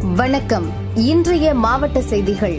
வணக்கம் இன்றைய மாவட்ட செய்திகள்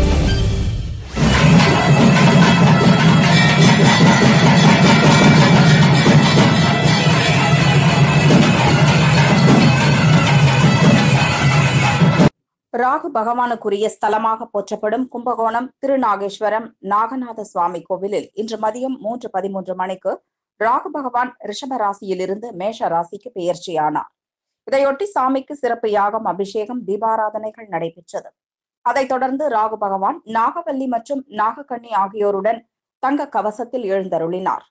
ராகு பகவானுக்குரிய ஸ்தலமாக போற்றப்படும் கும்பகோணம் திருநாகேஸ்வரம் நாகநாத சுவாமி கோவிலில் இன்று மதியம் மூன்று பதிமூன்று மணிக்கு ராகு பகவான் ரிஷப ராசியிலிருந்து மேஷ ராசிக்கு பெயர்ச்சியானார் இதையொட்டி சாமிக்கு சிறப்பு யாகம் அபிஷேகம் தீபாராதனைகள் நடைபெற்றது அதைத் தொடர்ந்து ராகு பகவான் நாகவல்லி மற்றும் நாகக்கண்ணி ஆகியோருடன் தங்க கவசத்தில் எழுந்தருளினார்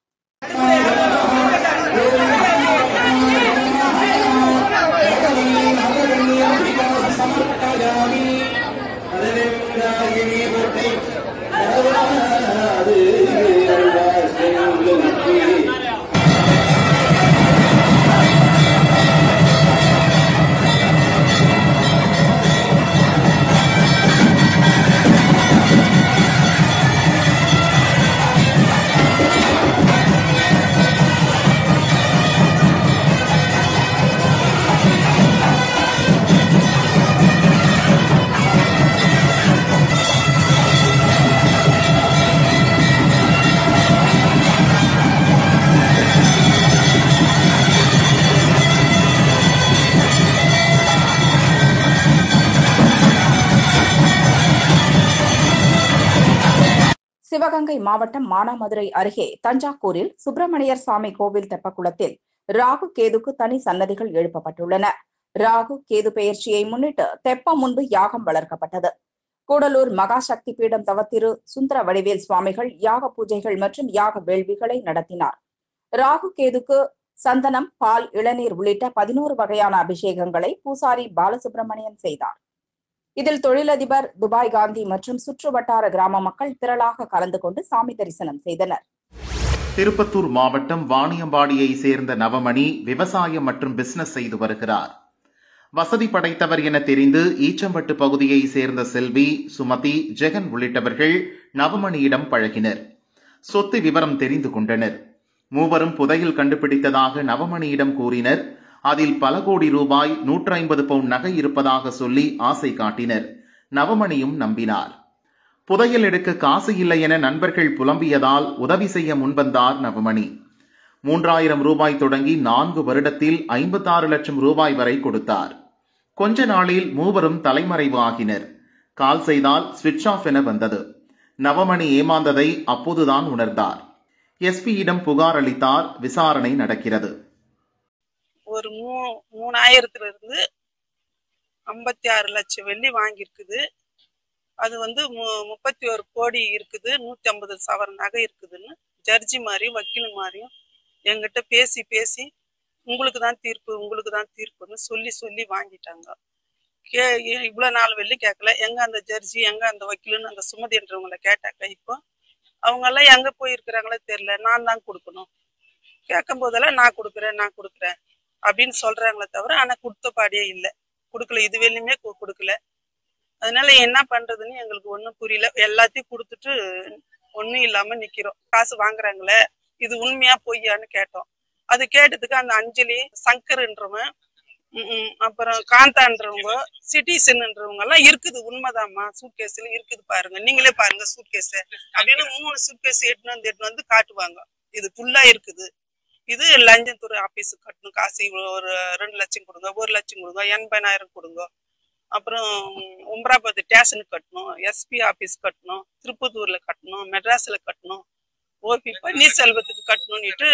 சிவகங்கை மாவட்டம் மானாமதுரை அருகே தஞ்சாவூரில் சுப்பிரமணியர் சாமி கோவில் தெப்பக்குளத்தில் ராகு கேதுக்கு தனி சன்னதிகள் எழுப்பப்பட்டுள்ளன ராகு கேது பெயர்ச்சியை முன்னிட்டு தெப்பம் முன்பு யாகம் வளர்க்கப்பட்டது கூடலூர் மகாசக்தி பீடம் தவத்திரு சுந்தர வடிவேல் சுவாமிகள் யாக பூஜைகள் மற்றும் யாக வேள்விகளை நடத்தினார் ராகு கேதுக்கு சந்தனம் பால் இளநீர் உள்ளிட்ட பதினோரு வகையான அபிஷேகங்களை பூசாரி பாலசுப்பிரமணியன் செய்தார் இதில் தொழிலதிபர் துபாய் காந்தி மற்றும் சுற்று வட்டார கிராம மக்கள் திரளாக கலந்து கொண்டு சாமி தரிசனம் செய்தனர் திருப்பத்தூர் மாவட்டம் வாணியம்பாடியை சேர்ந்த நவமணி விவசாயம் மற்றும் பிசினஸ் செய்து வருகிறார் வசதி படைத்தவர் என தெரிந்து ஈச்சம்பட்டு பகுதியை சேர்ந்த செல்வி சுமதி ஜெகன் உள்ளிட்டவர்கள் நவமணியிடம் பழகினர் சொத்து விவரம் தெரிந்து கொண்டனர் மூவரும் புதையில் கண்டுபிடித்ததாக நவமணியிடம் கூறினர் அதில் பல கோடி ரூபாய் நூற்றி ஐம்பது பவுண்ட் நகை இருப்பதாக சொல்லி ஆசை காட்டினர் நவமணியும் நம்பினார் புதையல் எடுக்க காசு இல்லை என நண்பர்கள் புலம்பியதால் உதவி செய்ய முன்வந்தார் நவமணி மூன்றாயிரம் ரூபாய் தொடங்கி நான்கு வருடத்தில் ஐம்பத்தாறு லட்சம் ரூபாய் வரை கொடுத்தார் கொஞ்ச நாளில் மூவரும் தலைமறைவு ஆகினர் கால் செய்தால் சுவிட்ச் ஆஃப் என வந்தது நவமணி ஏமாந்ததை அப்போதுதான் உணர்ந்தார் எஸ்பியிடம் புகார் அளித்தார் விசாரணை நடக்கிறது ஒரு மூ மூணாயிரத்துல இருந்து ஐம்பத்தி ஆறு லட்சம் வெள்ளி வாங்கியிருக்குது அது வந்து மு முப்பத்தி ஒரு கோடி இருக்குது நூற்றி ஐம்பது சவர நகை இருக்குதுன்னு ஜட்ஜி மாதிரியும் வக்கீல் மாதிரியும் எங்கிட்ட பேசி பேசி உங்களுக்கு தான் தீர்ப்பு உங்களுக்கு தான் தீர்ப்புன்னு சொல்லி சொல்லி வாங்கிட்டாங்க கே இவ்வளோ நாள் வெள்ளி கேட்கல எங்க அந்த ஜட்ஜி எங்க அந்த வக்கீலுன்னு அந்த சுமதின்றவங்கள கேட்டாக்க இப்போ அவங்கெல்லாம் எங்க போயிருக்கிறாங்களோ தெரியல நான் தான் கொடுக்கணும் கேட்கும் போதெல்லாம் நான் கொடுக்குறேன் நான் கொடுக்குறேன் அப்படின்னு சொல்றாங்களே தவிர ஆனா கொடுத்த பாடியே இல்லை கொடுக்கல இது வெளியுமே கு- கொடுக்கல அதனால என்ன பண்றதுன்னு எங்களுக்கு ஒண்ணும் புரியல எல்லாத்தையும் கொடுத்துட்டு ஒண்ணும் இல்லாம நிக்கிறோம் காசு வாங்குறாங்களே இது உண்மையா பொய்யான்னு கேட்டோம் அது கேட்டதுக்கு அந்த அஞ்சலி சங்கர்ன்றவன் ம், ம், அப்புறம் காந்தான்றவங்க சிட்டிசன்ன்றவங்க எல்லாம் இருக்குது உண்மைதாம்மா சூட்கேஸ்ல இருக்குது பாருங்க நீங்களே பாருங்க சூட்கேஸ் அப்படின்னு மூணு சூட்கேஸ் எட்டுன்னு வந்து எட்டுன்னு வந்து காட்டுவாங்க இது ஃபுல்லா இருக்குது இது லஞ்சத்துறை ஆபீஸுக்கு கட்டணும் காசு இவ்வளவு ஒரு ரெண்டு லட்சம் கொடுங்க ஒரு லட்சம் கொடுங்க எண்பதாயிரம் கொடுங்க அப்புறம் உம்ராபாத் ஸ்டேஷனுக்கு கட்டணும் எஸ்பி ஆபீஸ் கட்டணும் திருப்பத்தூர்ல கட்டணும் மெட்ராஸ்ல கட்டணும் ஓபி பன்னீர்செல்வத்துக்கு கட்டணும்னுட்டு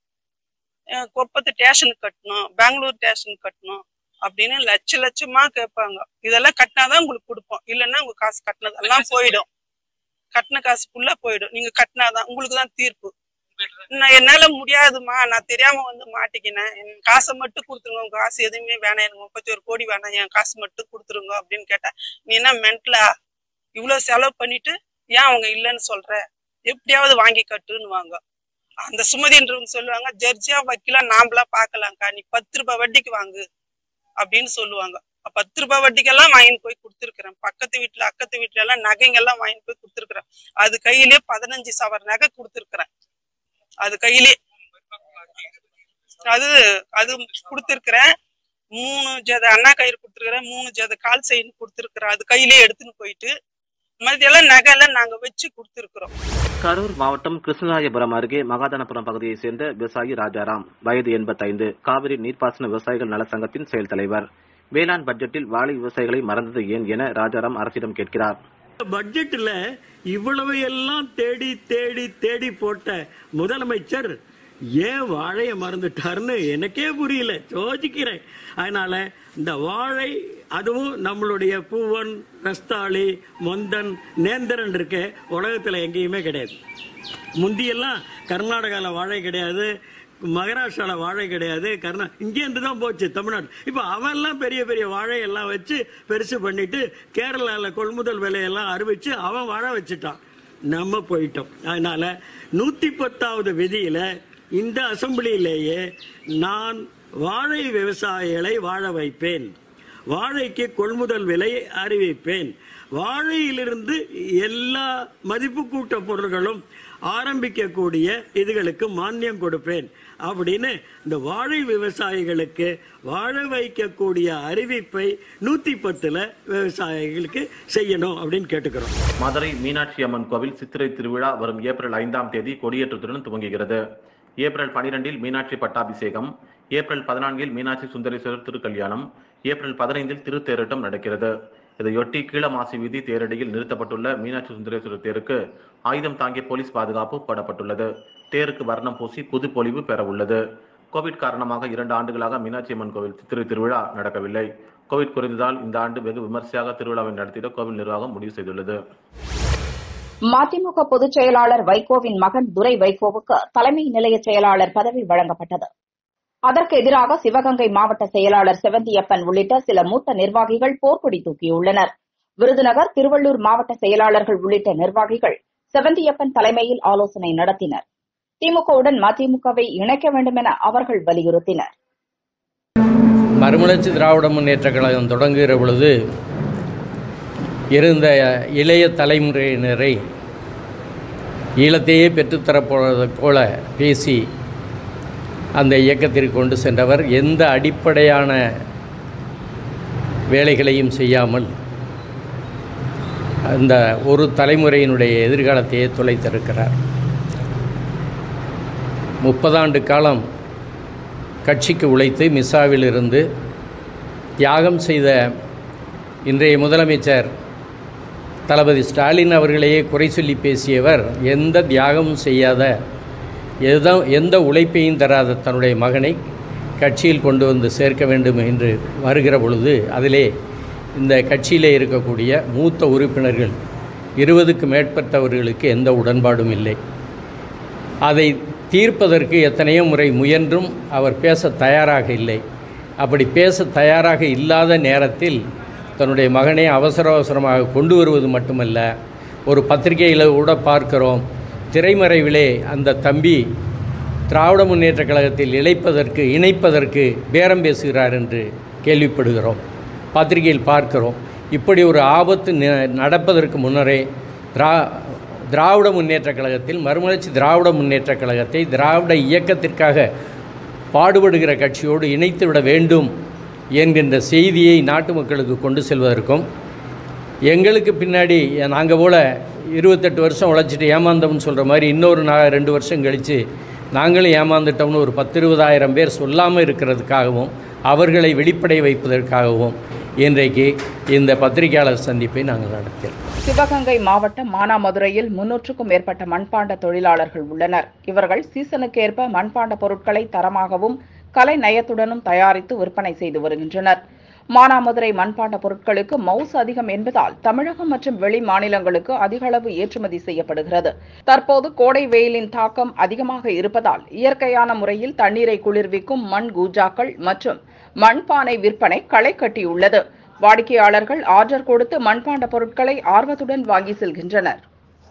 அஹ், கொப்பத்து ஸ்டேஷனுக்கு கட்டணும் பெங்களூர் ஸ்டேஷனுக்கு கட்டணும் அப்படின்னு லட்ச லட்சமா கேட்பாங்க இதெல்லாம் கட்டினாதான் உங்களுக்கு கொடுப்போம் இல்லைன்னா உங்க காசு கட்டினதெல்லாம் போயிடும் கட்டின காசு ஃபுல்லா போயிடும் நீங்க கட்டினாதான் உங்களுக்கு தான் தீர்ப்பு நான் என்னால முடியாதுமா நான் தெரியாம வந்து மாட்டிக்கினேன் என் காசை மட்டும் கொடுத்துருங்க உங்க காசு எதுவுமே வேணாம் எனக்கு முப்பத்தி ஒரு கோடி வேணாம் என் காசு மட்டும் கொடுத்துருங்க அப்படின்னு கேட்டா நீ என்ன மென்டலா இவ்வளவு செலவு பண்ணிட்டு ஏன் அவங்க இல்லைன்னு சொல்ற எப்படியாவது வாங்கி கட்டுன்னு வாங்க அந்த சுமதின்றவங்க சொல்லுவாங்க ஜட்ஜியா வக்கீலா நாம்பளா பாக்கலாம்க்கா நீ பத்து ரூபாய் வட்டிக்கு வாங்கு அப்படின்னு சொல்லுவாங்க பத்து ரூபாய் வட்டிக்கெல்லாம் வாங்கிட்டு போய் கொடுத்துருக்கிறேன் பக்கத்து வீட்டுல அக்கத்து வீட்டுல எல்லாம் நகைங்க எல்லாம் வாங்கிட்டு போய் கொடுத்துருக்கிறேன் அது கையிலே பதினஞ்சு சவர் நகை கொடுத்துருக்கிறேன் அது கையிலே அது அது கொடுத்துருக்கிறேன் மூணு ஜத அண்ணா கயிறு கொடுத்துருக்குறேன் மூணு ஜத கால் செயின் கொடுத்துருக்குறேன் அது கையிலே எடுத்துன்னு போயிட்டு மதியெல்லாம் நகையெல்லாம் நாங்க வச்சு கொடுத்துருக்குறோம் கரூர் மாவட்டம் கிருஷ்ணராஜபுரம் அருகே மகாதனபுரம் பகுதியைச் சேர்ந்த விவசாயி ராஜாராம் வயது எண்பத்தைந்து காவிரி நீர்ப்பாசன விவசாயிகள் நல சங்கத்தின் செயல் தலைவர் வேளாண் பட்ஜெட்டில் வாழை விவசாயிகளை மறந்தது ஏன் என ராஜாராம் அரசிடம் கேட்கிறார் பட்ஜெட்ல இவ்வளவு எல்லாம் தேடி தேடி தேடி போட்ட முதலமைச்சர் ஏன் வாழைய மறந்துட்டாருன்னு எனக்கே புரியல யோசிக்கிறேன் அதனால இந்த வாழை அதுவும் நம்மளுடைய பூவன் ரஸ்தாளி மொந்தன் நேந்திரன் இருக்க உலகத்துல எங்கேயுமே கிடையாது முந்தியெல்லாம் கர்நாடகாவில் வாழை கிடையாது மகாராஷ்டிரால வாழை கிடையாது கர்நா இங்கேருந்து தான் போச்சு தமிழ்நாடு இப்போ அவன்லாம் பெரிய பெரிய வாழை எல்லாம் வச்சு பெருசு பண்ணிட்டு கேரளாவில் கொள்முதல் விலையெல்லாம் அறிவிச்சு அவன் வாழ வச்சுட்டான் நம்ம போயிட்டோம் அதனால நூத்தி பத்தாவது விதியில இந்த அசம்பிளியிலேயே நான் வாழை விவசாயிகளை வாழ வைப்பேன் வாழைக்கு கொள்முதல் விலை அறிவிப்பேன் வாழையிலிருந்து எல்லா மதிப்பு கூட்ட பொருள்களும் ஆரம்பிக்கக்கூடிய இதுகளுக்கு மானியம் கொடுப்பேன் அப்படின்னு இந்த வாழை விவசாயிகளுக்கு வாழ வைக்கக்கூடிய அறிவிப்பை நூத்தி பத்துல விவசாயிகளுக்கு செய்யணும் அப்படின்னு கேட்டுக்கிறோம் மதுரை மீனாட்சி அம்மன் கோவில் சித்திரை திருவிழா வரும் ஏப்ரல் ஐந்தாம் தேதி கொடியேற்றத்துடன் துவங்குகிறது ஏப்ரல் பனிரெண்டில் மீனாட்சி பட்டாபிஷேகம் ஏப்ரல் பதினான்கில் மீனாட்சி சுந்தரேஸ்வரர் திருக்கல்யாணம் ஏப்ரல் பதினைந்தில் திருத்தேரோட்டம் நடக்கிறது இதையொட்டி கீழமாசி வீதி தேரடியில் நிறுத்தப்பட்டுள்ள மீனாட்சி சுந்தரேஸ்வரர் தேருக்கு ஆயுதம் தாங்கிய போலீஸ் பாதுகாப்பு போடப்பட்டுள்ளது தேருக்கு வர்ணம் பூசி புது பொலிவு பெற உள்ளது கோவிட் காரணமாக இரண்டு ஆண்டுகளாக மீனாட்சி அம்மன் கோவில் சித்திரை திருவிழா நடக்கவில்லை கோவிட் குறைந்ததால் இந்த ஆண்டு வெகு விமர்சையாக திருவிழாவை நடத்திட கோவில் நிர்வாகம் முடிவு செய்துள்ளது மதிமுக பொதுச் செயலாளர் வைகோவின் மகன் துரை வைகோவுக்கு தலைமை நிலைய செயலாளர் பதவி வழங்கப்பட்டது அதற்கு எதிராக சிவகங்கை மாவட்ட செயலாளர் செவந்தியப்பன் உள்ளிட்ட சில மூத்த நிர்வாகிகள் போர்க்கொடி தூக்கியுள்ளனர் விருதுநகர் திருவள்ளூர் மாவட்ட செயலாளர்கள் உள்ளிட்ட நிர்வாகிகள் செவந்தியப்பன் தலைமையில் ஆலோசனை நடத்தினர் திமுகவுடன் மதிமுகவை இணைக்க வேண்டும் என அவர்கள் வலியுறுத்தினர் மறுமலர்ச்சி திராவிட முன்னேற்ற கழகம் தொடங்குகிற பொழுது இருந்த இளைய தலைமுறையினரை ஈழத்தையே பெற்றுத்தரப்போவதைப் போல பேசி அந்த இயக்கத்திற்கு கொண்டு சென்றவர் எந்த அடிப்படையான வேலைகளையும் செய்யாமல் அந்த ஒரு தலைமுறையினுடைய எதிர்காலத்தையே தொலைத்திருக்கிறார் முப்பதாண்டு காலம் கட்சிக்கு உழைத்து மிஸ்ஸாவிலிருந்து தியாகம் செய்த இன்றைய முதலமைச்சர் தளபதி ஸ்டாலின் அவர்களையே குறை சொல்லி பேசியவர் எந்த தியாகமும் செய்யாத எத எந்த உழைப்பையும் தராத தன்னுடைய மகனை கட்சியில் கொண்டு வந்து சேர்க்க வேண்டும் என்று வருகிற பொழுது அதிலே இந்த கட்சியிலே இருக்கக்கூடிய மூத்த உறுப்பினர்கள் இருபதுக்கு மேற்பட்டவர்களுக்கு எந்த உடன்பாடும் இல்லை அதை தீர்ப்பதற்கு எத்தனையோ முறை முயன்றும் அவர் பேச தயாராக இல்லை அப்படி பேச தயாராக இல்லாத நேரத்தில் தன்னுடைய மகனை அவசர அவசரமாக கொண்டு வருவது மட்டுமல்ல ஒரு பத்திரிகையில் கூட பார்க்கிறோம் திரைமறைவிலே அந்த தம்பி திராவிட முன்னேற்ற கழகத்தில் இழைப்பதற்கு இணைப்பதற்கு பேரம் பேசுகிறார் என்று கேள்விப்படுகிறோம் பத்திரிகையில் பார்க்கிறோம் இப்படி ஒரு ஆபத்து ந- நடப்பதற்கு முன்னரே திரா திராவிட முன்னேற்ற கழகத்தில் மறுமலர்ச்சி திராவிட முன்னேற்ற கழகத்தை திராவிட இயக்கத்திற்காக பாடுபடுகிற கட்சியோடு இணைத்து விட வேண்டும் என்கின்ற செய்தியை நாட்டு மக்களுக்கு கொண்டு செல்வதற்கும் எங்களுக்கு பின்னாடி நாங்கள் போல் இருபத்தெட்டு வருஷம் உழைச்சிட்டு ஏமாந்தோம்னு சொல்கிற மாதிரி இன்னொரு நா ரெண்டு வருஷம் கழித்து நாங்களும் ஏமாந்துட்டோம்னு ஒரு பத்து இருபதாயிரம் பேர் சொல்லாமல் இருக்கிறதுக்காகவும் அவர்களை வெளிப்படை வைப்பதற்காகவும் இன்றைக்கு இந்த பத்திரிகையாளர் சந்திப்பை நாங்கள் நடத்தியிருக்கோம் சிவகங்கை மாவட்டம் மானாமதுரையில் முன்னூற்றுக்கும் மேற்பட்ட மண்பாண்ட தொழிலாளர்கள் உள்ளனர் இவர்கள் சீசனுக்கேற்ப மண்பாண்ட பொருட்களை தரமாகவும் கலை நயத்துடனும் தயாரித்து விற்பனை செய்து வருகின்றனர் மானாமதுரை மண்பாண்ட பொருட்களுக்கு மவுஸ் அதிகம் என்பதால் தமிழகம் மற்றும் வெளி மாநிலங்களுக்கு அதிக அளவு ஏற்றுமதி செய்யப்படுகிறது தற்போது கோடை வெயிலின் தாக்கம் அதிகமாக இருப்பதால் இயற்கையான முறையில் தண்ணீரை குளிர்விக்கும் மண் கூஜாக்கள் மற்றும் மண்பானை விற்பனை களை கட்டியுள்ளது வாடிக்கையாளர்கள் ஆர்டர் கொடுத்து மண்பாண்ட பொருட்களை ஆர்வத்துடன் வாங்கி செல்கின்றனர்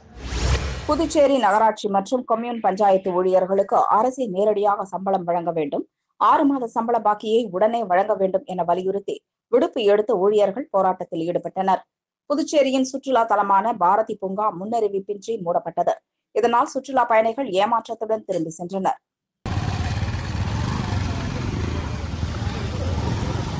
புதுச்சேரி நகராட்சி மற்றும் கொம்யூன் பஞ்சாயத்து ஊழியர்களுக்கு அரசே நேரடியாக சம்பளம் வழங்க வேண்டும் ஆறு மாத சம்பள பாக்கியை உடனே வழங்க வேண்டும் என வலியுறுத்தி விடுப்பு எடுத்த ஊழியர்கள் போராட்டத்தில் ஈடுபட்டனர் புதுச்சேரியின் சுற்றுலா தலமான பாரதி பூங்கா முன்னறிவிப்பின்றி மூடப்பட்டது இதனால் சுற்றுலா பயணிகள் ஏமாற்றத்துடன் திரும்பி சென்றனர்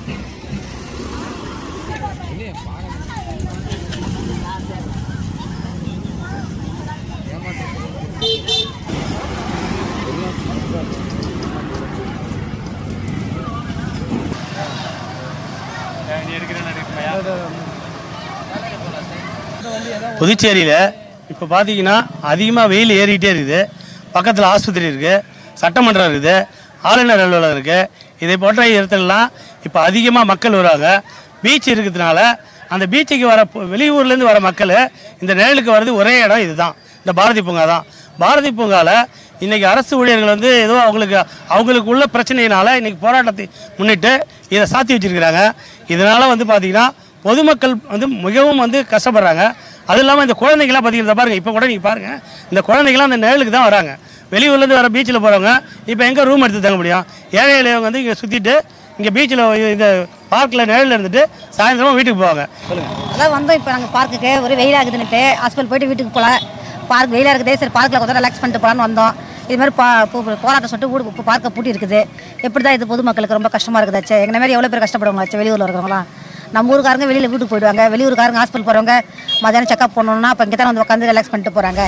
புதுச்சேரியில் இப்போ பார்த்தீங்கன்னா அதிகமாக வெயில் ஏறிக்கிட்டே இருக்குது பக்கத்தில் ஆஸ்பத்திரி இருக்குது சட்டமன்றம் இருக்குது ஆளுநர் அலுவலகம் இருக்குது இதை போன்ற இடத்துலலாம் இப்போ அதிகமாக மக்கள் வருவாங்க பீச் இருக்கிறதுனால அந்த பீச்சுக்கு வர பு- வெளியூர்லேருந்து வர மக்கள் இந்த நிழலுக்கு வர்றது ஒரே இடம் இதுதான் இந்த பாரதி பூங்கா தான் பாரதி பூங்காவில் இன்றைக்கி அரசு ஊழியர்கள் வந்து ஏதோ அவங்களுக்கு அவங்களுக்கு உள்ள பிரச்சனையினால இன்றைக்கி போராட்டத்தை முன்னிட்டு இதை சாத்தி வச்சிருக்கிறாங்க இதனால் வந்து பார்த்திங்கன்னா பொதுமக்கள் வந்து மிகவும் வந்து கஷ்டப்படுறாங்க அது இல்லாமல் இந்த குழந்தைங்களாம் பார்த்தீங்கன்னா பாருங்கள் இப்போ கூட நீங்கள் பாருங்கள் இந்த குழந்தைங்களாம் அந்த நிழலுக்கு தான் வராங்க வெளியூர்லேருந்து வர பீச்சில் போகிறவங்க இப்போ எங்கே ரூம் எடுத்து தங்க முடியும் ஏழை எளியவங்க வந்து இங்கே சுற்றிட்டு இங்கே பீச்சில் இந்த பார்க்கில் நிழலில் இருந்துட்டு சாயந்தரமாக வீட்டுக்கு போவாங்க அதான் வந்தோம் இப்போ நாங்கள் பார்க்குக்கு ஒரு வெயிலாகுதுன்னுட்டு ஹாஸ்பிட்டல் போயிட்டு வீட்டுக்கு போகலாம் பார்க் வெயிலாக இருக்குது சரி பார்க்கில் கொஞ்சம் ரிலாக்ஸ் பண்ணிட்டு போகலான்னு வந்தோம் இது மாதிரி பா போ- போராட்டம் சொல்லிட்டு வீடு இப்போ பார்க்க பூட்டி இருக்குது எப்படி தான் இது பொதுமக்களுக்கு ரொம்ப கஷ்டமாக இருக்குதாச்சு எங்களை மாதிரி எவ்வளோ பேர் கஷ்டப்படுவாங்களாச்சு வெளியூரில் இருக்கிறவங்களாம் நம்ம ஊருக்காரங்க வெளியில் வீட்டுக்கு போயிடுவாங்க வெளியூருக்காரங்க ஹாஸ்பிட்டல் போகிறவங்க மதியானம் செக்அப் பண்ணணும்னா அப்போ இங்கே தான் வந்து உட்காந்து ரிலாக்ஸ் பண்ணிட்டு போகிறாங்க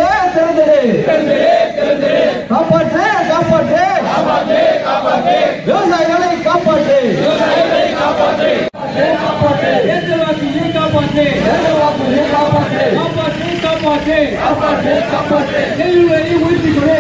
காப்பாற்று காப்பாற்று விவசாயிகளை காப்பாற்று தேசவாசியை காப்பாற்று காப்பாற்று காப்பாற்று காப்பாற்று நெல்லுரையை உயர்த்தி கொடு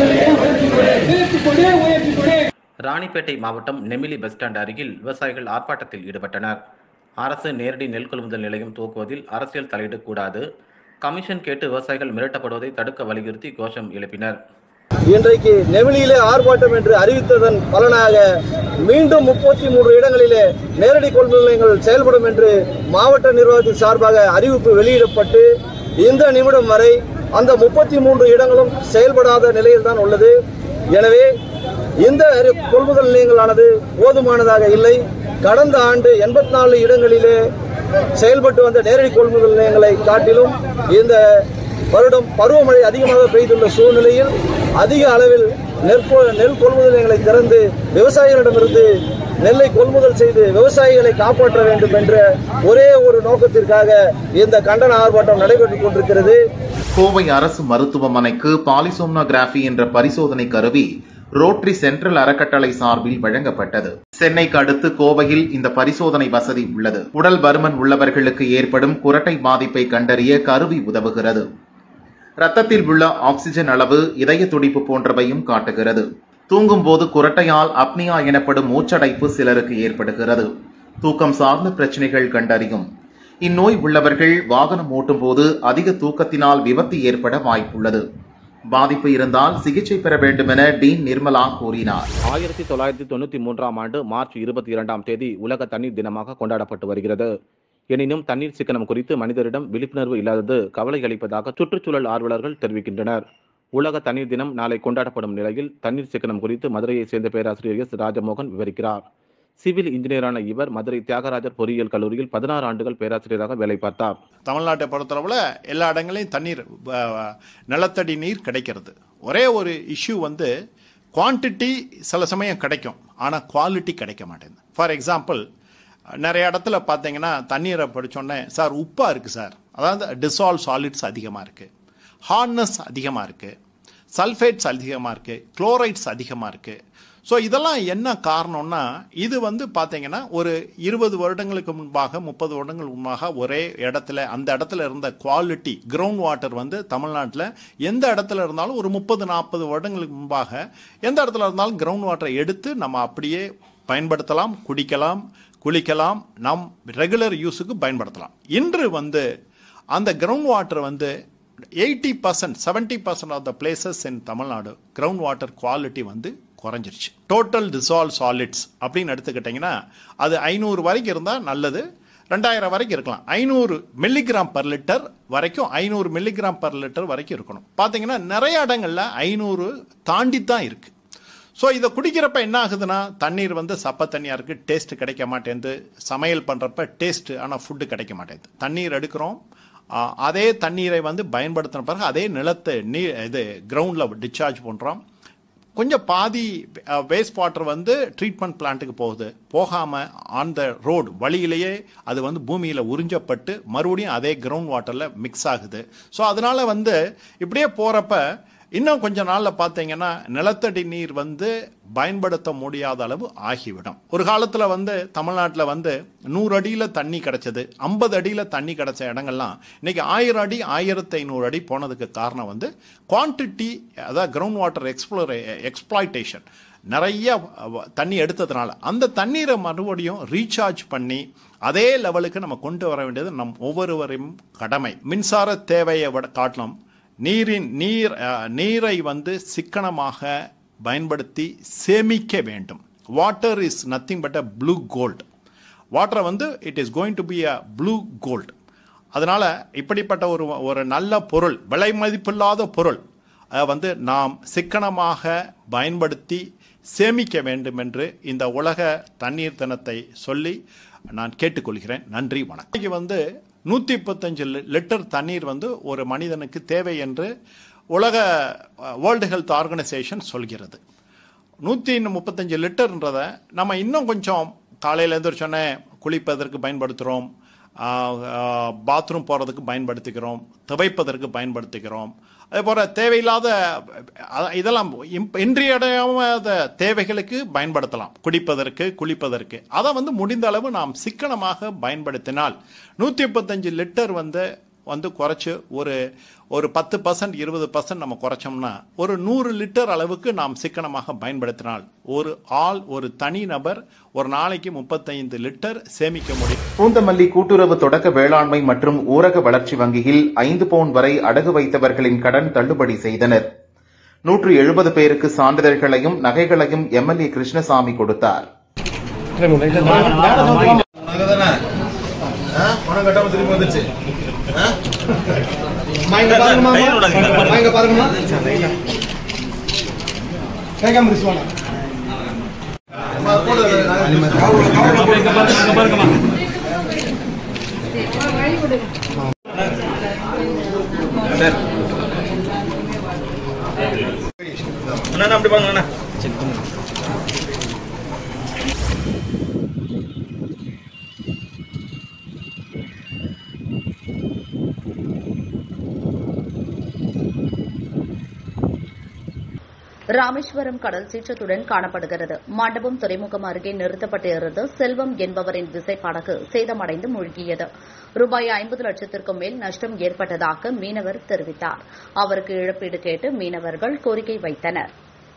உயர்த்தி கொடு உயர்த்தி கொடு ராணிப்பேட்டை மாவட்டம் நெமிலி பஸ் ஸ்டாண்ட் அருகில் விவசாயிகள் ஆர்ப்பாட்டத்தில் ஈடுபட்டனர் அரசு நேரடி நெல் கொள்முதல் நிலையம் துவக்குவதில் அரசியல் தலையீடு கூடாது கமிஷன் கேட்டு விவசாயிகள் மிரட்டப்படுவதை தடுக்க வலியுறுத்தி கோஷம் எழுப்பினர் இன்றைக்கு நெவிலியிலே ஆர்ப்பாட்டம் என்று அறிவித்ததன் பலனாக மீண்டும் முப்பத்தி மூன்று இடங்களிலே நேரடி கொள்முதல் நிலையங்கள் செயல்படும் என்று மாவட்ட நிர்வாகத்தின் சார்பாக அறிவிப்பு வெளியிடப்பட்டு இந்த நிமிடம் வரை அந்த முப்பத்தி மூன்று இடங்களும் செயல்படாத நிலையில் தான் உள்ளது எனவே இந்த கொள்முதல் நிலையங்களானது போதுமானதாக இல்லை கடந்த ஆண்டு எண்பத்தி நாலு இடங்களிலே செயல்பட்டு வந்த நேரடி கொள்முதல் நிலையங்களை காட்டிலும் இந்த வருடம் பருவமழை அதிகமாக பெய்துள்ள சூழ்நிலையில் அதிக அளவில் நெற்பொ நெல் கொள்முதல் நிலையங்களை திறந்து விவசாயிகளிடமிருந்து நெல்லை கொள்முதல் செய்து விவசாயிகளை காப்பாற்ற வேண்டும் என்ற ஒரே ஒரு நோக்கத்திற்காக இந்த கண்டன ஆர்ப்பாட்டம் நடைபெற்றுக் கொண்டிருக்கிறது கோவை அரசு மருத்துவமனைக்கு பாலிசோம்னோகிராஃபி என்ற பரிசோதனை கருவி ரோட்டரி சென்ட்ரல் அறக்கட்டளை சார்பில் வழங்கப்பட்டது சென்னைக்கு அடுத்து கோவையில் இந்த பரிசோதனை வசதி உள்ளது உடல் பருமன் உள்ளவர்களுக்கு ஏற்படும் குரட்டை பாதிப்பை கண்டறிய கருவி உதவுகிறது ரத்தத்தில் உள்ள ஆக்சிஜன் அளவு இதய துடிப்பு போன்றவையும் காட்டுகிறது தூங்கும்போது குரட்டையால் அப்னியா எனப்படும் மூச்சடைப்பு சிலருக்கு ஏற்படுகிறது தூக்கம் சார்ந்த பிரச்சனைகள் கண்டறியும் இந்நோய் உள்ளவர்கள் வாகனம் ஓட்டும்போது அதிக தூக்கத்தினால் விபத்து ஏற்பட வாய்ப்புள்ளது பாதிப்பு இருந்தால் சிகிச்சை பெற வேண்டும் என டீன் நிர்மலா கூறினார் ஆயிரத்தி தொள்ளாயிரத்தி தொண்ணூற்றி மூன்றாம் ஆண்டு மார்ச் இருபத்தி இரண்டாம் தேதி உலக தண்ணீர் தினமாக கொண்டாடப்பட்டு வருகிறது எனினும் தண்ணீர் சிக்கனம் குறித்து மனிதரிடம் விழிப்புணர்வு இல்லாதது கவலை அளிப்பதாக சுற்றுச்சூழல் ஆர்வலர்கள் தெரிவிக்கின்றனர் உலக தண்ணீர் தினம் நாளை கொண்டாடப்படும் நிலையில் தண்ணீர் சிக்கனம் குறித்து மதுரையைச் சேர்ந்த பேராசிரியர் எஸ் ராஜமோகன் விவரிக்கிறார் சிவில் இன்ஜினியரான இவர் மதுரை தியாகராஜர் பொறியியல் கல்லூரியில் பதினாறு ஆண்டுகள் பேராசிரியராக வேலை பார்த்தார் தமிழ்நாட்டை பொறுத்தளவில் எல்லா இடங்களையும் தண்ணீர் அஹ், நிலத்தடி நீர் கிடைக்கிறது ஒரே ஒரு இஷ்யூ வந்து குவான்டிட்டி சில சமயம் கிடைக்கும் ஆனால் குவாலிட்டி கிடைக்க மாட்டேங்குது ஃபார் எக்ஸாம்பிள் நிறைய இடத்துல பார்த்தீங்கன்னா தண்ணீரை படிச்சோடனே சார் உப்பாக இருக்குது சார் அதாவது டிசால்வ் சாலிட்ஸ் அதிகமாக இருக்குது ஹார்ட்னஸ் அதிகமாக இருக்குது சல்ஃபேட்ஸ் அதிகமாக இருக்குது குளோரைட்ஸ் அதிகமாக இருக்குது ஸோ இதெல்லாம் என்ன காரணம்னா இது வந்து பார்த்தீங்கன்னா ஒரு இருபது வருடங்களுக்கு முன்பாக முப்பது வருடங்கள் முன்பாக ஒரே இடத்துல அந்த இடத்துல இருந்த குவாலிட்டி கிரவுண்ட் வாட்டர் வந்து தமிழ்நாட்டில் எந்த இடத்துல இருந்தாலும் ஒரு முப்பது நாற்பது வருடங்களுக்கு முன்பாக எந்த இடத்துல இருந்தாலும் கிரவுண்ட் வாட்டரை எடுத்து நம்ம அப்படியே பயன்படுத்தலாம் குடிக்கலாம் குளிக்கலாம் நாம் ரெகுலர் யூஸுக்கு பயன்படுத்தலாம் இன்று வந்து அந்த கிரவுண்ட் வாட்டர் வந்து eighty percent seventy percent of the places in Tamil Nadu ground water quality வந்து குறைஞ்சிருச்சு டோட்டல் டிசால்வ் சாலிட்ஸ் அப்படின்னு எடுத்துக்கிட்டிங்கன்னா அது ஐநூறு வரைக்கும் இருந்தால் நல்லது ரெண்டாயிரம் வரைக்கும் இருக்கலாம் ஐநூறு மில்லிகிராம் பர் லிட்டர் வரைக்கும் ஐநூறு மில்லிகிராம் பர் லிட்டர் வரைக்கும் இருக்கணும் பார்த்தீங்கன்னா நிறைய இடங்களில் ஐநூறு தாண்டி தான் இருக்குது ஸோ இதை குடிக்கிறப்ப என்ன ஆகுதுன்னா தண்ணீர் வந்து சப்ப தண்ணியாக இருக்குது டேஸ்ட் கிடைக்க மாட்டேங்குது சமையல் பண்ணுறப்ப டேஸ்ட் ஆனால் ஃபுட்டு கிடைக்க மாட்டேங்குது தண்ணீர் எடுக்கிறோம் ஆ, அதே தண்ணீரை வந்து பயன்படுத்தின பிறகு அதே நிலத்தை நீர் இது கிரவுண்டில் டிஸ்சார்ஜ் பண்ணுறோம் கொஞ்சம் பாதி வேஸ்ட் வாட்டர் வந்து ட்ரீட்மெண்ட் பிளான்ட்டுக்கு போகுது போகாம ஆன் த ரோடு வழியிலேயே அது வந்து பூமியில உறிஞ்சப்பட்டு மறுபடியும் அதே கிரவுண்ட் வாட்டர்ல மிக்ஸ் ஆகுது ஸோ அதனால வந்து இப்படியே போறப்ப இன்னும் கொஞ்ச நாள்ல பார்த்தீங்கன்னா நிலத்தடி நீர் வந்து பயன்படுத்த முடியாத அளவு ஆகிவிடும் ஒரு காலத்துல வந்து தமிழ்நாட்டில் வந்து நூறு அடியில தண்ணி கிடைச்சது ஐம்பது அடியில தண்ணி கிடைச்ச இடங்கள்லாம் இன்னைக்கு ஆயிரம் அடி ஆயிரத்தி ஐநூறு அடி போனதுக்கு காரணம் வந்து குவான்டிட்டி அதாவது கிரவுண்ட் வாட்டர் எக்ஸ்ப்ளோர் எக்ஸ்ப்ளாய்டேஷன் நிறைய அஹ், தண்ணி எடுத்ததுனால அந்த தண்ணீரை மறுபடியும் ரீசார்ஜ் பண்ணி அதே லெவலுக்கு நம்ம கொண்டு வர வேண்டியது நம் ஒவ்வொருவரையும் கடமை மின்சார தேவையை விட காட்டிலும் நீரின் நீர் அஹ், நீரை வந்து சிக்கனமாக பயன்படுத்தி சேமிக்க வேண்டும் water is nothing but a blue gold வாட்டரை வந்து it is going to be a blue gold அதனால இப்படிப்பட்ட ஒரு ஒரு நல்ல பொருள் விலை மதிப்பில்லாத பொருள் அதை வந்து நாம் சிக்கனமாக பயன்படுத்தி சேமிக்க வேண்டும் என்று இந்த உலக தண்ணீர் தினத்தை சொல்லி நான் கேட்டுக்கொள்கிறேன் நன்றி வணக்கம் இன்னைக்கு வந்து நூற்றி முப்பத்தஞ்சு லிட்டர் தண்ணீர் வந்து ஒரு மனிதனுக்கு தேவை என்று உலக வேர்ல்டு ஹெல்த் ஆர்கனைசேஷன் சொல்கிறது நூற்றி முப்பத்தஞ்சு லிட்டர்ன்றதை நம்ம இன்னும் கொஞ்சம் காலையில் எழுந்திரிச்சோன்னே குளிப்பதற்கு பயன்படுத்துகிறோம் பாத்ரூம் போகிறதுக்கு பயன்படுத்திக்கிறோம் துவைப்பதற்கு பயன்படுத்திக்கிறோம் அதே போல் தேவையில்லாத அ- இதெல்லாம் இம்- இன்றியடையாத தேவைகளுக்கு பயன்படுத்தலாம் குடிப்பதற்கு குளிப்பதற்கு அதை வந்து முடிந்த அளவு நாம் சிக்கனமாக பயன்படுத்தினால் நூற்றி முப்பத்தஞ்சு லிட்டர் வந்து வந்து குறைச்சு ஒரு ஒரு பத்து பர்சன்ட் இருபது பர்சன்ட் நம்ம குறைச்சோம்னா ஒரு நூறு லிட்டர் அளவுக்கு நாம் சிக்கனமாக பயன்படுத்தினால் ஒரு ஆள் ஒரு தனி நபர் ஒரு நாளைக்கு முப்பத்தைந்து லிட்டர் சேமிக்க முடியும் பூந்தமல்லி கூட்டுறவு தொடக்க வேளாண்மை மற்றும் ஊரக வளர்ச்சி வங்கியில் ஐந்து பவுன் வரை அடகு வைத்தவர்களின் கடன் தள்ளுபடி செய்தனர் நூற்று எழுபது பேருக்கு சான்றிதழ்களையும் நகைகளையும் எம்எல்ஏ கிருஷ்ணசாமி கொடுத்தார் பணம் கட்டாம திரும்பி வந்துச்சு ஆ? அம்மா, இங்க பாருங்கம்மா, அம்மா. அம்மா, இங்க பாருங்கம்மா. கேட்காம இருச்சுவானா? அம்மா, போடு. அண்ணா அப்படி பாருங்க அண்ணா ராமேஸ்வரம் கடல் சீற்றத்துடன் காணப்படுகிறது மண்டபம் துறைமுகம் அருகே நிறுத்தப்பட்டிருந்த செல்வம் என்பவரின் விசைப்படகு சேதமடைந்து மூழ்கியது ரூபாய் ஐம்பது லட்சத்திற்கும் மேல் நஷ்டம் ஏற்பட்டதாக மீனவர் தெரிவித்தார் அவருக்கு இழப்பீடு கேட்டு மீனவர்கள் கோரிக்கை வைத்தனர்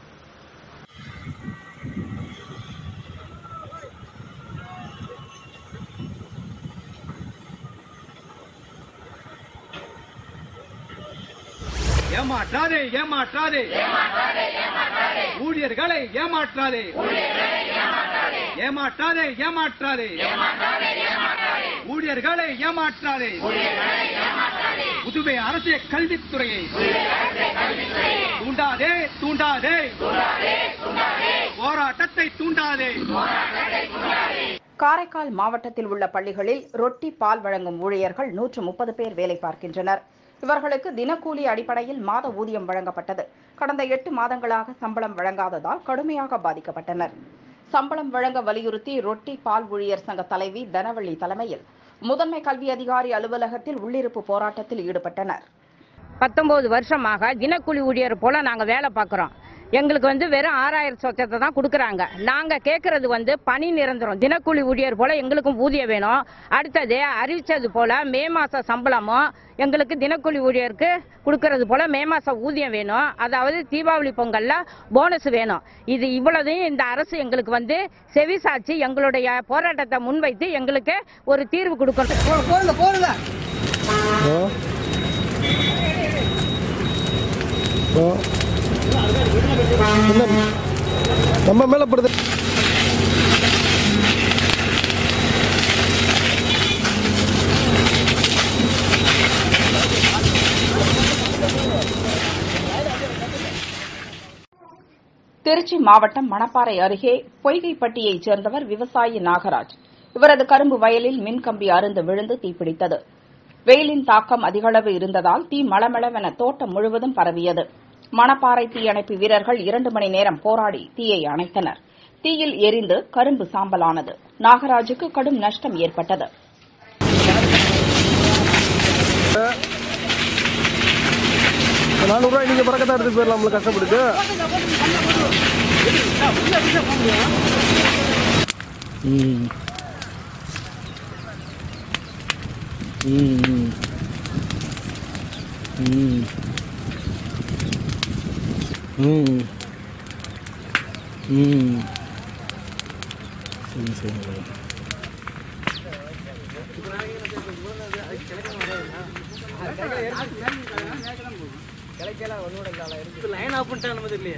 ஏமாற்றாதே ஏமாற்றாதே ஊழியர்களை ஏமாற்றாதே ஏமாற்றாதே ஏமாற்றாதே ஊழியர்களை ஏமாற்றாதே புதுவை அரசு கல்வித்துறையை தூண்டாதே தூண்டாதே போராட்டத்தை தூண்டாதே காரைக்கால் மாவட்டத்தில் உள்ள பள்ளிகளில் ரொட்டி பால் வழங்கும் ஊழியர்கள் நூற்று முப்பது பேர் வேலை பார்க்கின்றனர் இவர்களுக்கு தினக்கூலி அடிப்படையில் மாத ஊதியம் வழங்கப்பட்டது கடந்த எட்டு மாதங்களாக சம்பளம் வழங்காததால் கடுமையாக பாதிக்கப்பட்டனர் சம்பளம் வழங்க வலியுறுத்தி ரொட்டி பால் ஊழியர் சங்க தலைவி தனவள்ளி தலைமையில் முதன்மை கல்வி அதிகாரி அலுவலகத்தில் உள்ளிருப்பு போராட்டத்தில் ஈடுபட்டனர் பத்தொன்பது வருஷமாக தினக்கூலி ஊழியர் போல நாங்க வேலை பார்க்குறோம் எங்களுக்கு வந்து வெறும் ஆறாயிரம் சொச்சத்தை தான் கொடுக்குறாங்க நாங்க கேட்கறது வந்து பணி நிரந்தரம் தினக்கூலி ஊழியர் போல எங்களுக்கும் ஊதியம் வேணும் அடுத்தது அறிவிச்சது போல மே மாச சம்பளமும் எங்களுக்கு தினக்கூலி ஊழியருக்கு கொடுக்கறது போல மே மாச ஊதியம் வேணும் அதாவது தீபாவளி பொங்கல்ல போனஸ் வேணும் இது இவ்வளதையும் இந்த அரசு எங்களுக்கு வந்து செவி சாட்சி எங்களுடைய போராட்டத்தை முன்வைத்து எங்களுக்கு ஒரு தீர்வு கொடுக்கணும் போடுங்க போடுங்க நம்ம மேல படுது திருச்சி மாவட்டம் மணப்பாறை அருகே பொய்கைப்பட்டியைச் சேர்ந்தவர் விவசாயி நாகராஜ் இவரது கரும்பு வயலில் மின்கம்பி அருந்து விழுந்து தீப்பிடித்தது வெயிலின் தாக்கம் அதிகளவு இருந்ததால் தீ மளமளவென தோட்டம் முழுவதும் பரவியது மணப்பாறை தீயணைப்பு வீரர்கள் இரண்டு மணி நேரம் போராடி தீயை அணைத்தனர் தீயில் எரிந்து கரும்பு சாம்பலானது நாகராஜுக்கு கடும் நஷ்டம் ஏற்பட்டது நானூறுரூவா நீங்கள் பறக்கத்தான் எடுத்துட்டு போயிடலாம்ல கஷ்டப்பட்டு ம் ம் ம் ம் ம் சரி சரி லைன் ஆஃப் பண்ணிட்டா நம்ம தெரியலையே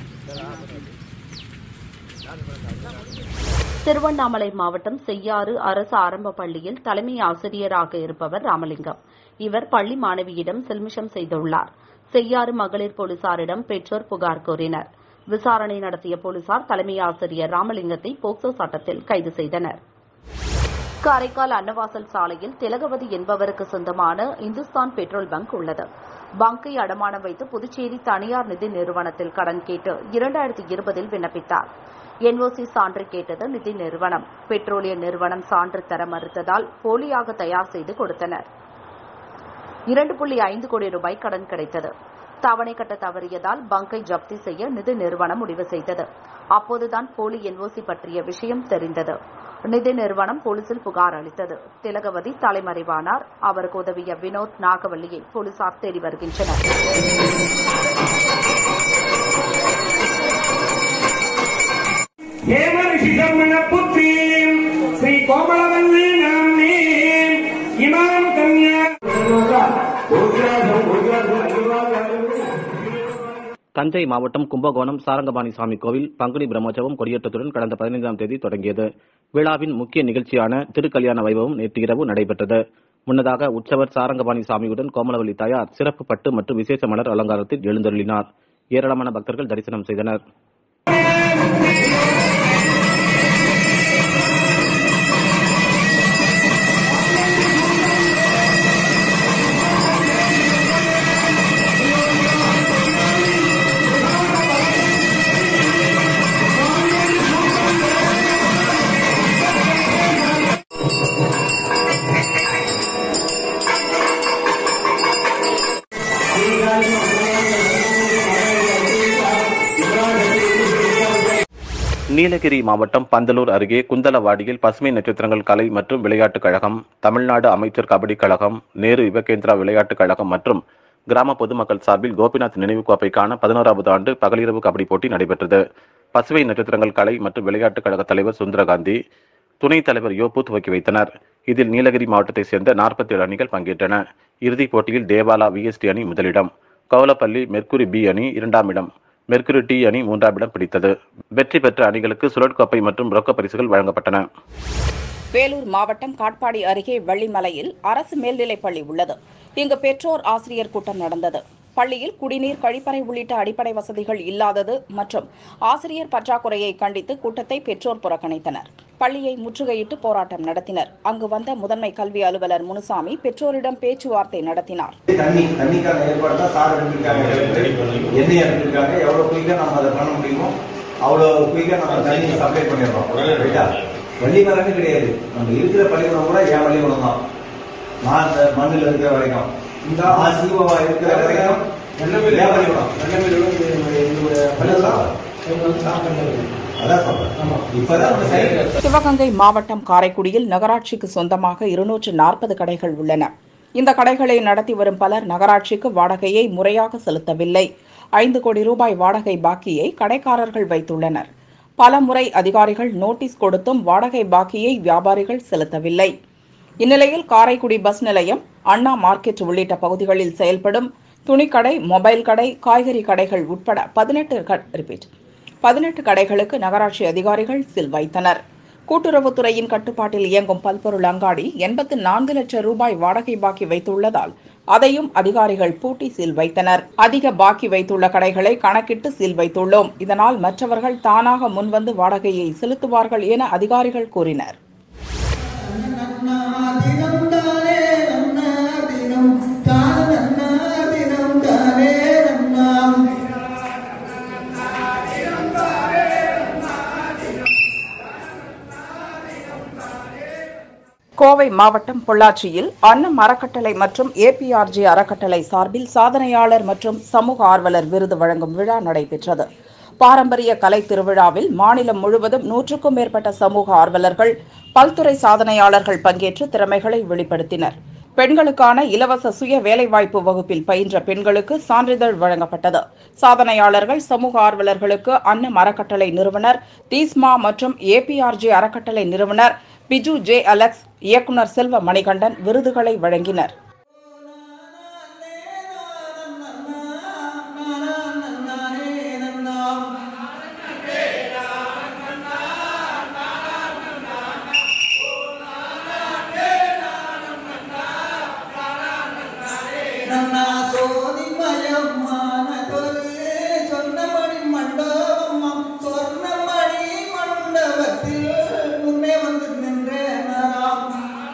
திருவண்ணாமலை மாவட்டம் செய்யாறு அரசு ஆரம்ப பள்ளியில் தலைமை ஆசிரியராக இருப்பவர் ராமலிங்கம் இவர் பள்ளி மாணவியிடம் சில்மிஷம் செய்துள்ளார் செய்யாறு மகளிர் போலீசாரிடம் பெற்றோர் புகார் கோரினர் விசாரணை நடத்திய போலீசார் தலைமை ஆசிரியர் ராமலிங்கத்தை போக்சோ சட்டத்தில் கைது செய்தனர் காரைக்கால் அன்னவாசல் சாலையில் திலகவதி என்பவருக்கு சொந்தமான இந்துஸ்தான் பெட்ரோல் பங்க் உள்ளது பங்கை அடமானம் வைத்து புதுச்சேரி தனியார் நிதி நிறுவனத்தில் கடன் கேட்டு இரண்டாயிரத்தி இருபதில் விண்ணப்பித்தார் என்ஓசி சான்று கேட்டது நிதி நிறுவனம் பெட்ரோலிய நிறுவனம் சான்று தர மறுத்ததால் போலியாக தயார் செய்து கொடுத்தனர் இரண்டு புள்ளி ஐந்து கோடி ரூபாய் கடன் கிடைத்தது தவணை கட்ட தவறியதால் பங்கை ஜப்தி செய்ய நிதி நிறுவனம் முடிவு செய்தது அப்போதுதான் போலி என்ஓசி பற்றிய விஷயம் தெரிந்தது நிதி நிறுவனம் போலீசில் புகார் அளித்தது திலகவதி தலைமறைவானார் அவருக்கு உதவிய வினோத் நாகவல்லியை போலீசார் தேடி வருகின்றனர் ಹೇಮ ಋಷಿಧರ್ಮಣ ಪುತ್ರೀಂ ಶ್ರೀ ಕೋಮಳವಲ್ಲಿ ನಾಮ್ನೀಂ ಇಮಾಂ ಕನ್ಯಾ தஞ்சை மாவட்டம் கும்பகோணம் சாரங்கபாணி சாமி கோவில் பங்குனி பிரம்மோற்சவம் கொடியேற்றத்துடன் கடந்த பதினைந்தாம் தேதி தொடங்கியது விழாவின் முக்கிய நிகழ்ச்சியான திருக்கல்யாண வைபவம் நேற்று இரவு நடைபெற்றது முன்னதாக உற்சவர் சாரங்கபாணி சாமியுடன் கோமலவல்லி தாயார் சிறப்பு பட்டு மற்றும் விசேஷ மலர் அலங்காரத்தில் எழுந்தருளினார் ஏராளமான பக்தர்கள் தரிசனம் செய்தனர் நீலகிரி மாவட்டம் பந்தலூர் அருகே குந்தலவாடியில் பசுமை நட்சத்திரங்கள் கலை மற்றும் விளையாட்டுக் கழகம் தமிழ்நாடு அமைச்சர் கபடி கழகம் நேரு யுவகேந்திரா விளையாட்டுக் கழகம் மற்றும் கிராம பொதுமக்கள் சார்பில் கோபிநாத் நினைவு கோப்பைக்கான பதினோராவது ஆண்டு பகலிரவு கபடி போட்டி நடைபெற்றது பசுமை நட்சத்திரங்கள் கலை மற்றும் விளையாட்டுக் கழக தலைவர் சுந்தரகாந்தி துணைத் தலைவர் யோபு துவக்கி வைத்தனர் இதில் நீலகிரி மாவட்டத்தைச் சேர்ந்த நாற்பத்தி ஏழு அணிகள் பங்கேற்றன இறுதிப் போட்டியில் தேவாலா விஎஸ்டி அணி முதலிடம் கவுலப்பள்ளி மெர்க்குரி பி அணி இரண்டாம் இடம் மெர்க்குரி டி அணி மூன்றாம் இடம் பிடித்தது வெற்றி பெற்ற அணிகளுக்கு சுழற்கோப்பை மற்றும் ரொக்க பரிசுகள் வழங்கப்பட்டன வேலூர் மாவட்டம் காட்பாடி அருகே வெள்ளிமலையில் அரசு மேல்நிலைப் பள்ளி உள்ளது இங்கு பெற்றோர் ஆசிரியர் கூட்டம் நடந்தது பள்ளியில் குடிநீர் கழிப்பறை உள்ளிட்ட அடிப்படை வசதிகள் இல்லாதது மற்றும் ஆசிரியர் பற்றாக்குறையை கண்டித்து கூட்டத்தை பெற்றோர் புறக்கணித்தனர் பள்ளியை முற்றுகையிட்டு போராட்டம் நடத்தினர் அங்கு வந்த முதன்மை கல்வி அலுவலர் முனுசாமி பெற்றோரிடம் பேச்சுவார்த்தை நடத்தினார் தண்ணி தண்ணிக்கான ஏற்பாடு தான் சார் எடுத்திருக்காங்க எண்ணெய் எடுத்திருக்காங்க எவ்வளோ குயிக்காக நம்ம அதை பண்ண முடியுமோ அவ்வளோ குயிக்காக நம்ம தண்ணி சப்ளை பண்ணிடுறோம் ரைட்டா வள்ளிமரம்னு கிடையாது நம்ம இருக்கிற பள்ளிக்கூடம் கூட என் பள்ளிக்கூடம் தான் நான் இந்த மண்ணில் இருக்கிற வரைக்கும் நான் சீவமா இருக்கிற வரைக்கும் என் பள்ளிக்கூடம் பள்ளிக்கூடம் அதான் சொல்றேன் இப்பதான் நம்ம சைடு சிவகங்கை மாவட்டம் காரைக்குடியில் நகராட்சிக்கு சொந்தமாக இருநூற்று நாற்பது கடைகள் உள்ளன இந்த கடைகளை நடத்தி வரும் பலர் நகராட்சிக்கு வாடகையை முறையாக செலுத்தவில்லை ஐந்து கோடி ரூபாய் வாடகை பாக்கியை கடைக்காரர்கள் வைத்துள்ளனர் பல முறை அதிகாரிகள் நோட்டீஸ் கொடுத்தும் வாடகை பாக்கியை வியாபாரிகள் செலுத்தவில்லை இந்நிலையில் காரைக்குடி பஸ் நிலையம் அண்ணா மார்க்கெட் உள்ளிட்ட பகுதிகளில் செயல்படும் துணிக்கடை மொபைல் கடை காய்கறி கடைகள் உட்பட பதினெட்டு ரிப்பீட் பதினெட்டு கடைகளுக்கு நகராட்சி அதிகாரிகள் சில் வைத்தனர் கூட்டுறவுத்துறையின் கட்டுப்பாட்டில் இயங்கும் பல்பொருள் அங்காடி எண்பத்து நான்கு லட்சம் ரூபாய் வாடகை பாக்கி வைத்துள்ளதால் அதையும் அதிகாரிகள் பூட்டி சீல் வைத்தனர் அதிக பாக்கி வைத்துள்ள கடைகளை கணக்கிட்டு சீல் வைத்துள்ளோம் இதனால் மற்றவர்கள் தானாக முன்வந்து வாடகையை செலுத்துவார்கள் என அதிகாரிகள் கூறினர் கோவை மாவட்டம் பொள்ளாச்சியில் அன்னம் அறக்கட்டளை மற்றும் ஏபிஆர்ஜி அறக்கட்டளை சார்பில் சாதனையாளர் மற்றும் சமூக ஆர்வலர் விருது வழங்கும் விழா நடைபெற்றது பாரம்பரிய கலை திருவிழாவில் மாநிலம் முழுவதும் நூற்றுக்கும் மேற்பட்ட சமூக ஆர்வலர்கள் பல்துறை சாதனையாளர்கள் பங்கேற்று திறமைகளை வெளிப்படுத்தினர் பெண்களுக்கான இலவச சுய வேலைவாய்ப்பு வகுப்பில் பயின்ற பெண்களுக்கு சான்றிதழ் வழங்கப்பட்டது சாதனையாளர்கள் சமூக ஆர்வலர்களுக்கு அன்னம் அறக்கட்டளை நிறுவனர் தீஸ்மா மற்றும் ஏபிஆர்ஜி அறக்கட்டளை நிறுவனர் பிஜு ஜே அலெக்ஸ் இயக்குனர் செல்வ மணிகண்டன் விருதுகளை வழங்கினர் ನನ್ನ ಸೋದಿ மயமானதொரு சொன்னமணி மண்டபம் சொர்ணமணி மண்டபத்தில் முன்னே வந்து நின்றேன் நாம்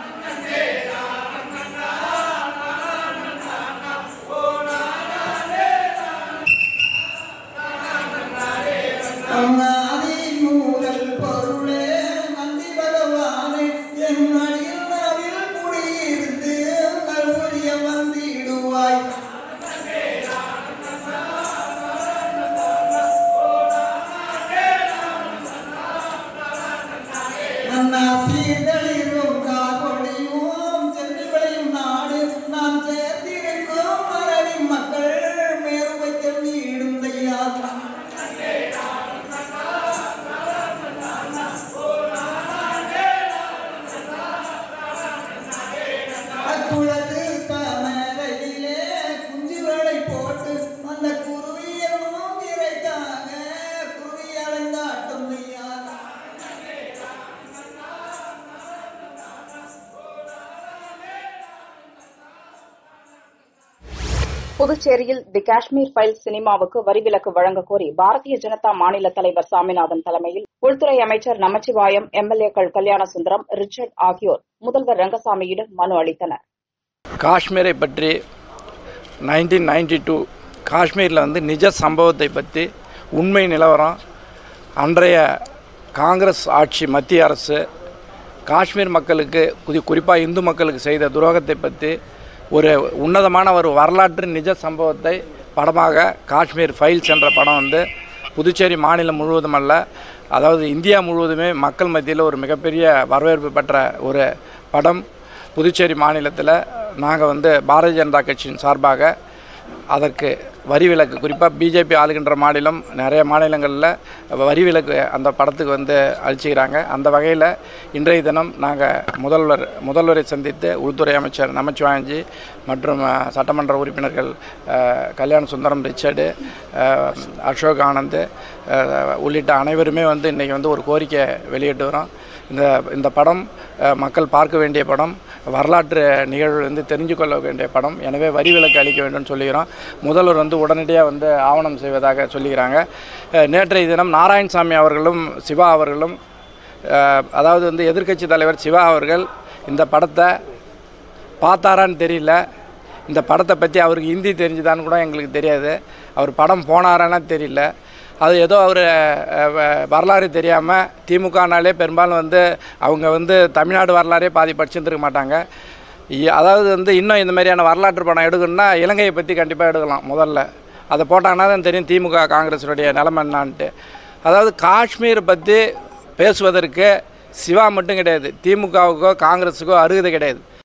அங்காதி மூரல் பொருளே நந்தி பகவானே என் அடியில் நவில் குடியிருந்து நல்வழிய வந்திடுவாய் நன்னா சீர்தளிரும் காகொடியும் சென்று விளையும் நாடு நாம் சேர்த்திருக்கும் மரவி மக்கள் மேறு வைக்க நீடும் தையா குளத்து தாமரையிலே குஞ்சுகளை போட்டு அந்த குருவியனும் இறைத்தாங்க குருவி அலைந்தாட்டம் ஐயா புதுச்சேரியில் தி காஷ்மீர் ஃபைல் சினிமாவுக்கு வரிவிலக்கு வழங்க கோரி பாரதிய ஜனதா மாநில தலைவர் சாமிநாதன் தலைமையில் உள்துறை அமைச்சர் நமச்சிவாயம் எம்எல்ஏக்கள் கல்யாணசுந்தரம் ரிச்சர்ட் ஆகியோர் முதல்வர் ரங்கசாமியிடம் மனு அளித்தனர் காஷ்மீரை பற்றி நைன்டீன் நைன்டி டூ காஷ்மீரில் வந்து நிஜ சம்பவத்தை பற்றி உண்மை நிலவரம் அன்றைய காங்கிரஸ் ஆட்சி மத்திய அரசு காஷ்மீர் மக்களுக்கு குறி குறிப்பாக இந்து மக்களுக்கு செய்த துரோகத்தை பற்றி ஒரு உன்னதமான ஒரு வரலாற்று நிஜ சம்பவத்தை படமாக காஷ்மீர் ஃபைல்ஸ் என்ற படம் வந்து புதுச்சேரி மாநிலம் முழுவதும் அல்ல அதாவது இந்தியா முழுவதுமே மக்கள் மத்தியில் ஒரு மிகப்பெரிய வரவேற்பு பெற்ற ஒரு படம் புதுச்சேரி மாநிலத்தில் நாங்கள் வந்து பாரதிய ஜனதா கட்சியின் சார்பாக அதற்கு வரி விலக்கு குறிப்பாக பிஜேபி ஆளுகின்ற மாநிலம் நிறைய மாநிலங்களில் வரி விலக்கு அந்த படத்துக்கு வந்து அழிச்சிக்கிறாங்க அந்த வகையில் இன்றைய தினம் நாங்கள் முதல்வர் முதல்வரை சந்தித்து உள்துறை அமைச்சர் நமச்சிவாயஞ்சி மற்றும் அஹ், சட்டமன்ற உறுப்பினர்கள் அஹ், கல்யாண சுந்தரம் ரிச்சர்டு அஹ், அசோக் ஆனந்த் அஹ், உள்ளிட்ட அனைவருமே வந்து இன்றைக்கி வந்து ஒரு கோரிக்கை வெளியிட்டு வரோம் இந்த இந்த படம் அஹ், மக்கள் பார்க்க வேண்டிய படம் வரலாற்று நிகழ்வு வந்து தெரிஞ்சு கொள்ள வேண்டிய படம் எனவே வரி விலக்கு அளிக்க வேண்டும்னு சொல்லிக்கிறோம் முதல்வர் வந்து உடனடியாக வந்து ஆவணம் செய்வதாக சொல்லிக்கிறாங்க அஹ், நேற்றைய தினம் நாராயணசாமி அவர்களும் சிவா அவர்களும் அஹ், அதாவது வந்து எதிர்க்கட்சி தலைவர் சிவா அவர்கள் இந்த படத்தை பார்த்தாரான்னு தெரியல இந்த படத்தை பற்றி அவருக்கு ஹிந்தி தெரிஞ்சுதான்னு கூட எங்களுக்கு தெரியாது அவர் படம் போனாரான்னு தெரியல அது ஏதோ அவர் வரலாறு தெரியாமல் திமுகனாலே பெரும்பாலும் வந்து அவங்க வந்து தமிழ்நாடு வரலாறே பாதி படிச்சிருந்துருக்க மாட்டாங்க இ- அதாவது வந்து இன்னும் இந்த மாதிரியான வரலாற்று படம் எடுக்கணும்னா இலங்கையை பற்றி கண்டிப்பாக எடுக்கலாம் முதல்ல அதை போட்டாங்கன்னா தான் தெரியும் திமுக காங்கிரஸுடைய நிலைமை என்னான்ட்டு அதாவது காஷ்மீர் பற்றி பேசுவதற்கு சிவா மட்டும் கிடையாது திமுகவுக்கோ காங்கிரஸுக்கோ அருகதை கிடையாது